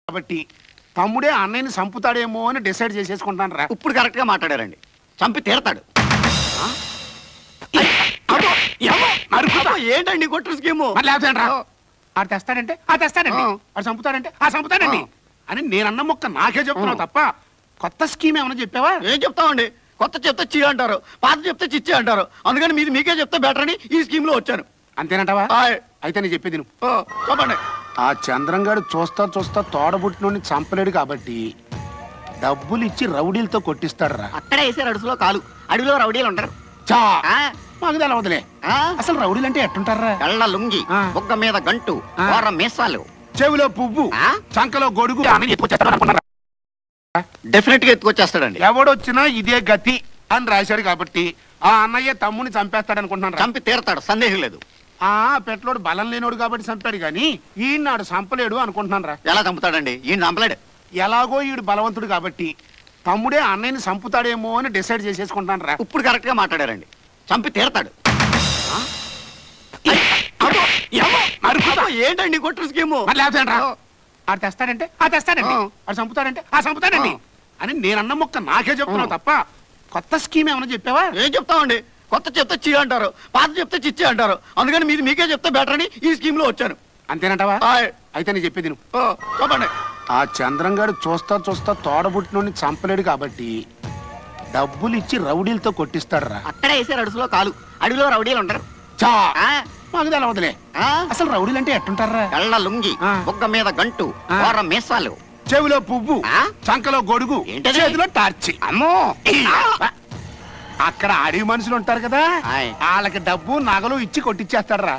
కాబట్టి తమ్ముడే అన్నయ్యని చంపుతాడేమో అని డిసైడ్ చేసేసుకుంటాను రా ఇప్పుడు కరెక్ట్ గా మాట్లాడారండి చంపి తీరతాడు అబ్బో, ఏంటండి కొట్టు స్కీము మరి లేకపోతే రా ఆడు తెస్తాడంటే ఆ తెస్తాడండి ఆ. ఆడు చంపుతాడంటే ఆ చంపుతాడండి అని నేనన్న మొక్క నాకే చెప్తున్నావు తప్ప కొత్త స్కీమ్ ఏమైనా చెప్పావా ఏం చెప్తామండి కొత్త చెప్తే చీ అంటారు పాత చెప్తే చిచ్చి అంటారు అందుకని మీది మీకే చెప్తే బెటర్ అని ఈ స్కీమ్ లో వచ్చాను అంతేనంటావా ఆయ్. అయితే నేను చెప్పేది నువ్వు ఓ, చెప్పండి ఆ చంద్రంగాడు చూస్తా చూస్తా తోడబుట్టినోడిని చంపలేడు కాబట్టి డబ్బులు ఇచ్చి రౌడీలతో కొట్టిస్తాడు రా అక్కడే వేసారు అడుసులో కాలు అడవిలో రౌడీలు ఉంటారు చా ఆ, మాకు తెలవదులే ఆ, అసలు రౌడీలు అంటే ఎట్టుంటారా తెల్ల లుంగి ఆ. బుగ్గ మీద గంటు ఆ. కూర మీసాలు చెవిలో పువ్వు ఆ? చంకలో గొడుగు అని ఎత్తుకొచ్చేస్తాడు అనుకున్నారా? డెఫినెట్ గా ఎత్తుకొచ్చేస్తాడండి ఎవడొచ్చినా ఇదే గతి అని రాశాడు కాబట్టి ఆ అన్నయ్య తమ్ముని చంపేస్తాడు అనుకుంటున్నాను రా. చంపి తీరతాడు సందేహం లేదు ఆ పెట్లోడు బలం లేనోడు కాబట్టి చంపాడు గాని ఈనాడు చంపలేడు అనుకుంటున్నాను రా ఎలా చంపుతాడండి ఈయన చంపలేడు ఎలాగో ఈడు బలవంతుడు కాబట్టి తమ్ముడే అన్నయ్యని చంపుతాడేమో అని డిసైడ్ చేసేసుకుంటాను రా ఇప్పుడు కరెక్ట్ గా మాట్లాడారండి చంపి తీరతాడు అబ్బో, ఏమో, నరుకుతా. అబ్బో, ఏంటండి కొట్టు స్కీము మరి లేకపోతే రా. ఆడు తెస్తాడంటే ఆ తెస్తాడండి ఆ. ఆడు చంపుతాడంటే ఆ చంపుతాడండి అని నేనన్న మొక్క నాకే చెప్తున్నావు తప్ప కొత్త స్కీమ్ ఏమైనా చెప్పావా ఏం చెప్తామండి కొత్త చెప్తే చీ అంటారు పాత చెప్తే చిచ్చి అంటారు అందుకని మీది మీకే చెప్తే బెటర్ అని ఈ స్కీమ్ లో వచ్చాను అంతేనంటావా ఆయ్. అయితే నేను చెప్పేది నువ్వు ఓ, చెప్పండి ఆ చంద్రంగాడు చూస్తా చూస్తా తోడబుట్టినోడిని చంపలేడు కాబట్టి డబ్బులు ఇచ్చి రౌడీలతో కొట్టిస్తాడు రా అక్కడే వేసారు అడుసులో కాలు అడవిలో రౌడీలు ఉంటారు చా ఆ, మాకు తెలవదులే ఆ, అసలు రౌడీలు అంటే ఎట్టుంటారా తెల్ల లుంగి ఆ. బుగ్గ మీద గంటు ఆ. కూర మీసాలు చెవిలో పువ్వు ఆ? చంకలో గొడుగు ఏంటది? చేతిలో టార్చి అమ్మో అక్కడ అడవి మనుషులు ఉంటారు కదా ఆయ్. వాళ్ళకి డబ్బు నగలు ఇచ్చి కొట్టిచ్చేస్తాడరా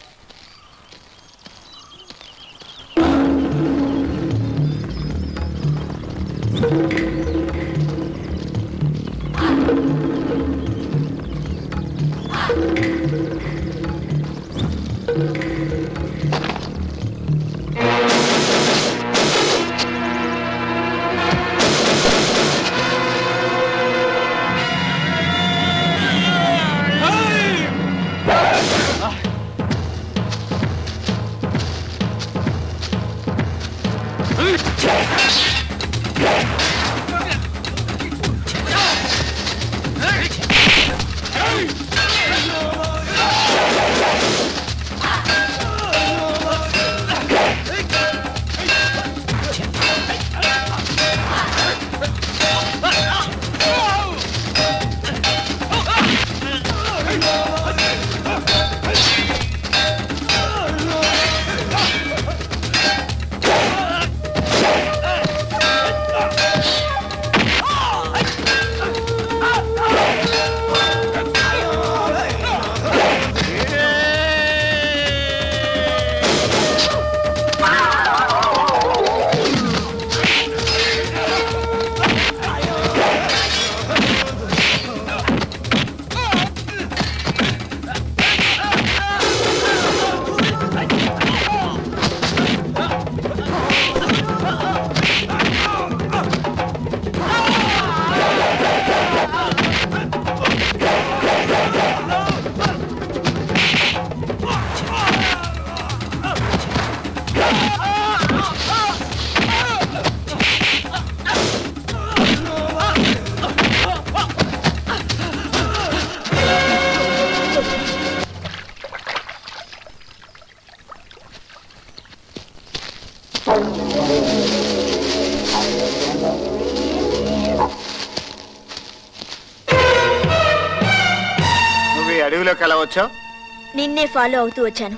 నువ్వు ఈ అడవిలోకి ఎలా వచ్చావు నిన్నే ఫాలో అవుతూ వచ్చాను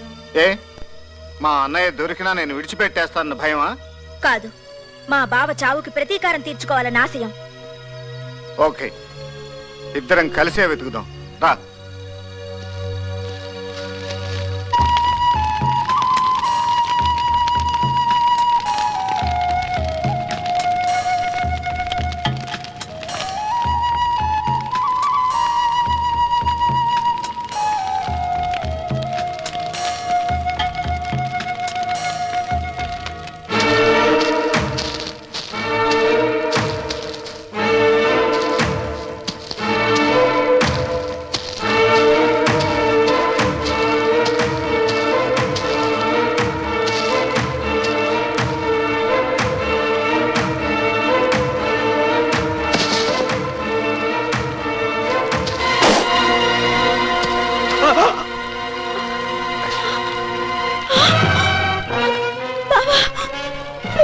ఏ మా అన్నయ్య దొరికినా నేను విడిచిపెట్టేస్తానన్న భయమా కాదు మా బావ చావుకి ప్రతీకారం తీర్చుకోవాలన్న ఆశయం ఓకే ఇద్దరం కలిసే వెతుకుదాం రా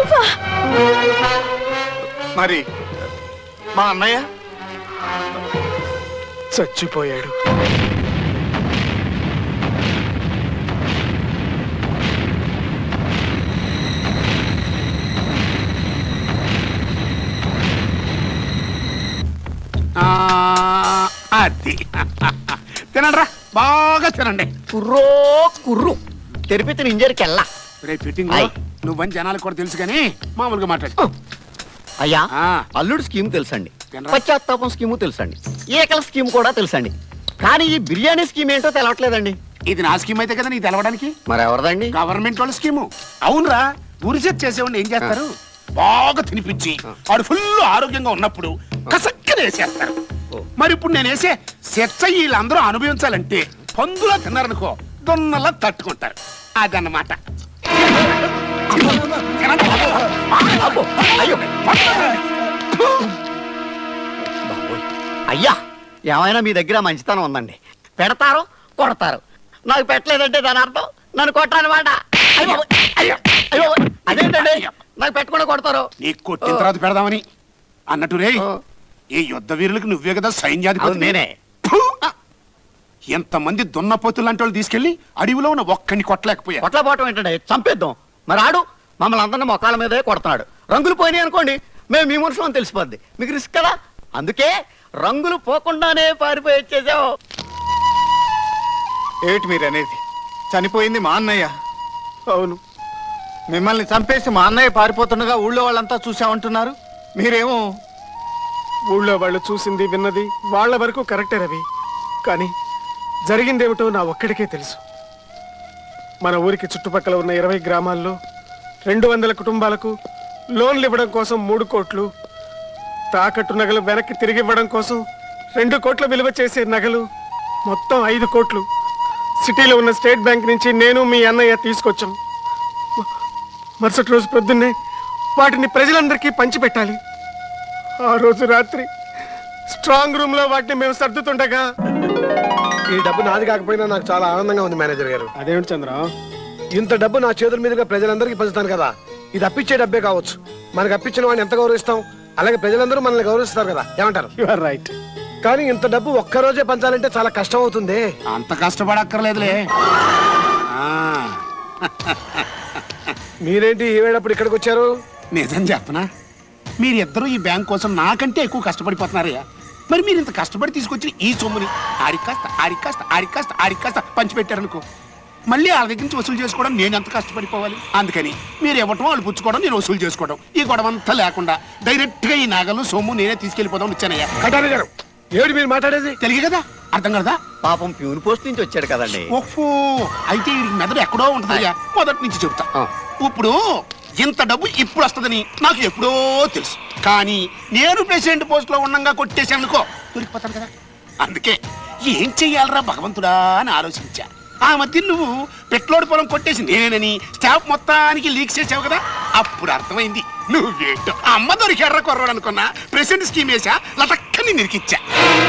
నువ్వా మరి మా అన్నయ్య చచ్చిపోయాడు ఆ, అది తినండి రా బాగా తినండి కుర్రో కుర్రు తెరిపితే ఇంజరికి రేపు ఫిట్టింగ్ ఆయ్. నువ్వని జనాలకు కూడా తెలుసు కానీ మామూలుగా మాట్లాడు అయ్యా ఆ. అల్లుడు స్కీమ్ తెలుసండి తినరా? పశ్చాత్తాపం స్కీము తెలుసండి ఏకల స్కీమ్ కూడా తెలుసండి కానీ ఈ బిర్యానీ స్కీమ్ ఏంటో తెలవట్లేదండి ఇది నా స్కీమ్ అయితే కదా నీకు తెలవడానికి మరి ఎవరిదండి గవర్నమెంట్ వాళ్ళ స్కీము అవునరా రీసెర్చ్ చేసేవాడిని ఏం చేస్తారు బాగా తినిపించి వాడు ఫుల్ ఆరోగ్యంగా ఉన్నప్పుడు కసక్కన వేసేస్తారు మరి ఇప్పుడు నేను వేసే సెచ్చ వీళ్ళందరూ అనుభవించాలంటే పందులా తిన్నారనుకో దొన్నలా తట్టుకుంటారు అదన్నమాట అబ్బో, అయ్యో బాబోయ్. అయ్యా ఏమైనా మీ దగ్గర మంచితనం ఉందండి పెడతారు కొడతారు నాకు పెట్టలేదంటే దాని అర్థం నన్ను కొట్టాలన్నమాట అయ్యో అయ్యో అయ్యో అదేంటండి నాకు పెట్టకుండా కొడతారు నీకు కొట్టిన తర్వాత పెడదామని అన్నట్టు రే ఆ. ఈ యుద్ధ వీరులకు నువ్వే కదా సైన్యాధిపతి అవును, నేనే. ఫు! ఎంతమంది దున్నపోతులు లాంటి వాళ్ళు తీసుకెళ్లి అడవిలో ఉన్న ఒక్కడిని కొట్టలేకపోయా కొట్ల పోవటం ఏంటంటే చంపేద్దాం మరి ఆడు మమ్మల్ని అందరినీ మొక్కల మీదే కొడుతున్నాడు రంగులు పోయినాయి అనుకోండి మేము మీ మనుషులు అని తెలిసిపోద్ది మీకు రిస్క్ కదా అందుకే రంగులు పోకుండానే పారిపోయి వచ్చేసావు ఏమిటి మీరు అనేది చనిపోయింది మా అన్నయ్య అవును మిమ్మల్ని చంపేసి మా అన్నయ్య పారిపోతుండగా ఊళ్ళో వాళ్ళంతా చూసామంటున్నారు మీరేమో ఊళ్ళో వాళ్ళు చూసింది విన్నది వాళ్ళ వరకు కరెక్టే రవి కానీ జరిగిందేమిటో నా ఒక్కడికే తెలుసు మన ఊరికి చుట్టుపక్కల ఉన్న ఇరవై గ్రామాల్లో రెండు వందల కుటుంబాలకు లోన్లు ఇవ్వడం కోసం మూడు కోట్లు తాకట్టు నగలు వెనక్కి తిరిగి ఇవ్వడం కోసం రెండు కోట్ల విలువ చేసే నగలు మొత్తం ఐదు కోట్లు సిటీలో ఉన్న స్టేట్ బ్యాంక్ నుంచి నేను మీ అన్నయ్య తీసుకొచ్చాం మరుసటి రోజు ప్రొద్దున్నే వాటిని ప్రజలందరికీ పంచిపెట్టాలి ఆ రోజు రాత్రి స్ట్రాంగ్ రూమ్ లో వాటిని మేము సర్దుతుండగా ఈ డబ్బు నాది కాకపోయినా నాకు చాలా ఆనందంగా ఉంది మేనేజర్ గారు అదేమిటి చంద్ర ఇంత డబ్బు నా చేతుల మీదుగా ప్రజలందరికీ పంచుతాను కదా ఇది అప్పించే డబ్బే కావచ్చు మనకు అప్పించిన వాడిని ఎంత గౌరవిస్తాం అలాగే ప్రజలందరూ మనల్ని గౌరవిస్తారు కదా ఏమంటారు యు ఆర్ రైట్ కానీ ఇంత డబ్బు ఒక్క రోజే పంచాలంటే చాలా కష్టం అవుతుంది అంత కష్టపడక్కర్లేదులే ఆ, మీరేంటి ఈ వేళప్పుడు ఇక్కడికి వచ్చారు నిజం చెప్పనా మీరిద్దరూ ఈ బ్యాంక్ కోసం నాకంటే ఎక్కువ కష్టపడిపోతున్నారయ్యా మరి మీరు ఇంత కష్టపడి తీసుకొచ్చిన ఈ సొమ్ముని ఆడికి కాస్త ఆడికి కాస్త ఆడికి కాస్త ఆడికి కాస్త పంచిపెట్టారనుకో మళ్ళీ వాళ్ళ దగ్గర నుంచి వసూలు చేసుకోవడం నేను ఎంత కష్టపడిపోవాలి అందుకని మీరు ఇవ్వటం వాళ్ళు పుచ్చుకోవడం నేను వసూలు చేసుకోవడం ఈ గొడవ అంతా లేకుండా డైరెక్ట్ గా ఈ నగలు సొమ్ము నేనే తీసుకెళ్లిపోదాం వచ్చానయ్యా కటారి గారు ఏమిటి మీరు మాట్లాడేది తెలియ కదా అర్థం కదా పాపం ప్యూన్ పోస్ట్ నుంచి వచ్చాడు కదండి ఓహో అయితే ఈ మెదడు ఎక్కడో ఉంటుందయ్యా మొదటి నుంచి చెబుతా ఆ. ఇప్పుడు ఇంత డబ్బు ఇప్పుడు వస్తుందని నాకు ఎప్పుడో తెలుసు కానీ నేను ప్రెసిడెంట్ పోస్ట్ లో ఉండగా కొట్టేశాను అనుకో దొరికిపోతాను కదా అందుకే ఏం చెయ్యాలరా భగవంతుడా అని ఆలోచించా ఆ మధ్య నువ్వు పెట్లోడి పొలం కొట్టేసి నేనేనని స్టాఫ్ మొత్తానికి లీక్ చేసావు కదా అప్పుడు అర్థమైంది నువ్వేంటో అమ్మ దొరికాడ్రా కుర్రాడు అనుకున్నా ప్రెసిడెంట్ స్కీమ్ వేసా లటక్కని నిరికిచ్చా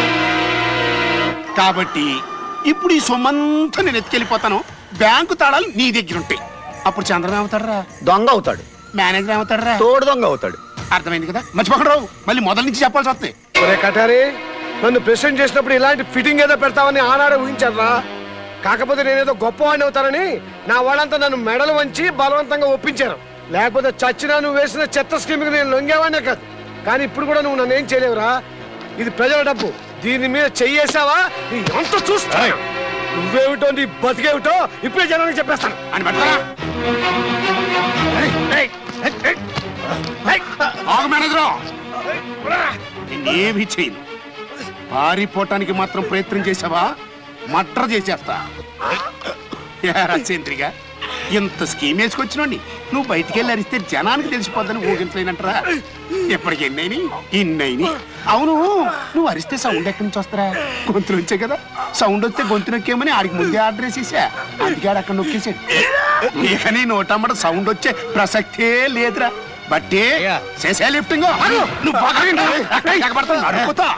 కాబట్టి ఇప్పుడు ఈ సొమ్మంతా నేను ఎత్తుకెళ్ళిపోతాను బ్యాంకు తాళాలు నీ దగ్గర ఉంటాయి అప్పుడు చంద్రబాబు అవుతాడరా దొంగ అవుతాడు మేనేజర్ ఏమవుతాడరా తోడు దొంగ అవుతాడు అర్థమైంది కదా మర్చిపోకండి రావు మళ్ళీ మొదల నుంచి చెప్పాల్సి వస్తుంది ఒరే కటారి నన్ను ప్రెసిడెంట్ చేసినప్పుడు ఇలాంటి ఫిట్టింగ్ ఏదో పెడతామని ఆనాడే ఊహించారా కాకపోతే నేనేదో గొప్పవాడిని అవుతానని నా వాళ్ళంతా నన్ను మెడలు వంచి బలవంతంగా ఒప్పించారు లేకపోతే చచ్చినా నువ్వు వేసిన చెత్త స్కీమ్కి నేను లొంగేవాడినే కాదు కానీ ఇప్పుడు కూడా నువ్వు నన్ను ఏం చేయలేవురా ఇది ప్రజల డబ్బు దీని మీద చెయ్యేసావా నీ ఎంత చూస్తా నువ్వేమిటో నీ బతికేమిటో ఇప్పుడే జనానికి చెప్పేస్తాను అని పట్టుకోరా ఏయ్, ఏయ్, ఏయ్, ఏయ్. ఏయ్, ఆగు మేనేజరు నేనేమి చేయను పారిపోవటానికి మాత్రం ప్రయత్నం చేసావా మర్డర్ చేసేస్తా రాజేంద్రిగా ఇంత స్కీమ్ వేసుకొచ్చినండి నువ్వు బయటికి వెళ్ళి అరిస్తే జనానికి తెలిసిపోద్దని ఊహించలేనంటరా ఎప్పటికి ఎన్నైని ఇన్నైని అవును నువ్వు అరిస్తే సౌండ్ ఎక్కడి నుంచి వస్తారా గొంతు నుంచే కదా సౌండ్ వస్తే గొంతు నొక్కేమని ఆడికి ముందే ఆర్డర్ వేసేసా అందుకే ఆడు అక్కడ నొక్కేసాడు ఇక నీ నోటమ్మట సౌండ్ వచ్చే ప్రసక్తే లేదురా బట్టి చేసే లిఫ్టింగ్ నువ్వు బాగా ఎగబడతావు నడుపుతా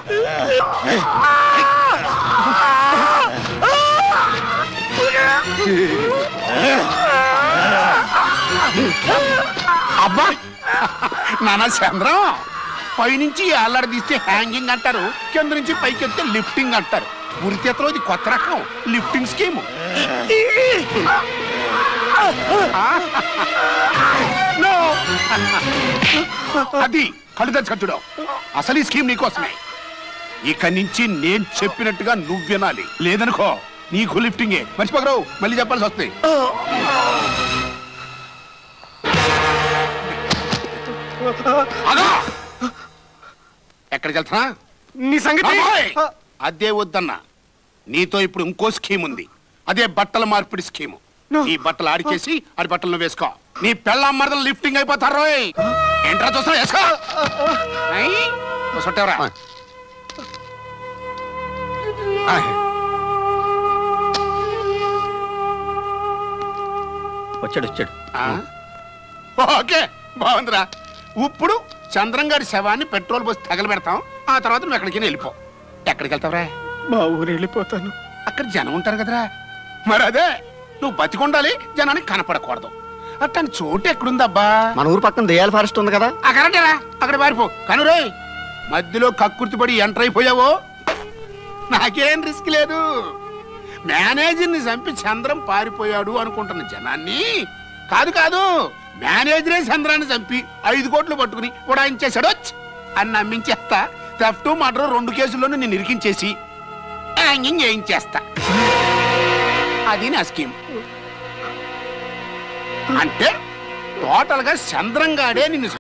అబ్బా నానా చంద్రం పైనుంచి అల్లడి తీస్తే హ్యాంగింగ్ అంటారు కింద నుంచి పైకి ఎత్తే లిఫ్టింగ్ అంటారు ఉరితేతలో ఇది కొత్త రకం లిఫ్టింగ్ స్కీమ్ అది కళ్ళు తెచ్చుకట్టుడు అసలు ఈ స్కీమ్ నీకోసమే ఇక నుంచి నేను చెప్పినట్టుగా నువ్వు వినాలి లేదనుకో నీకు లిఫ్టింగే మర్చిపోకరావు మళ్ళీ చెప్పాల్సి వస్తాయి అగా! ఎక్కడికి వెళ్తున్నా నీ సంగతి అమ్మాయి! అదే వద్దన్నా నీతో ఇప్పుడు ఇంకో స్కీమ్ ఉంది అదే బట్టల మార్పిడి స్కీము No. ఈ బట్టలు ఆడిచేసి ఆడి బట్టలను వేసుకో నీ పెళ్ళ మరదలు లిఫ్టింగ్ అయిపోతారు ఏంట్రా చూస్తా వేసుకో అయ్, ఓ సొట్టెవరా? ఆయ్. వచ్చాడు వచ్చాడు ఆ? ఓకే బాగుందిరా ఇప్పుడు చంద్రం గారి శవాన్ని పెట్రోల్ పోసి తగలబెడతాం ఆ తర్వాత నువ్వు ఎక్కడికి వెళ్ళిపో ఎక్కడికి వెళ్తావురా మా ఊరు వెళ్ళిపోతాను అక్కడ జనం ఉంటారు కదరా మరి అదే నువ్వు బతికుండాలి జనానికి కనపడకూడదు అట్టని చోటు ఎక్కడుందబ్బా మన ఊరు పక్కన దెయ్యాల ఫారెస్ట్ ఉంది కదా ఆ కరెక్టేరా అక్కడ పారిపో కనురే మధ్యలో కక్కుర్తిపడి ఎంటర్ అయిపోయావో నాకేం రిస్క్ లేదు మేనేజర్ని చంపి చంద్రం పారిపోయాడు అనుకుంటున్న జనాన్ని కాదు కాదు మేనేజరే చంద్రాన్ని చంపి ఐదు కోట్లు పట్టుకుని ఉడాయించేశాడు ఛ్! అని నమ్మించేస్తా థెఫ్ట్ మర్డర్ రెండు కేసుల్లోనూ నేను ఇరికించేసి హ్యాంగింగ్ చేయించేస్తా అది నా స్కీమ్ అంటే టోటల్ గా చంద్రంగాడే నిన్ను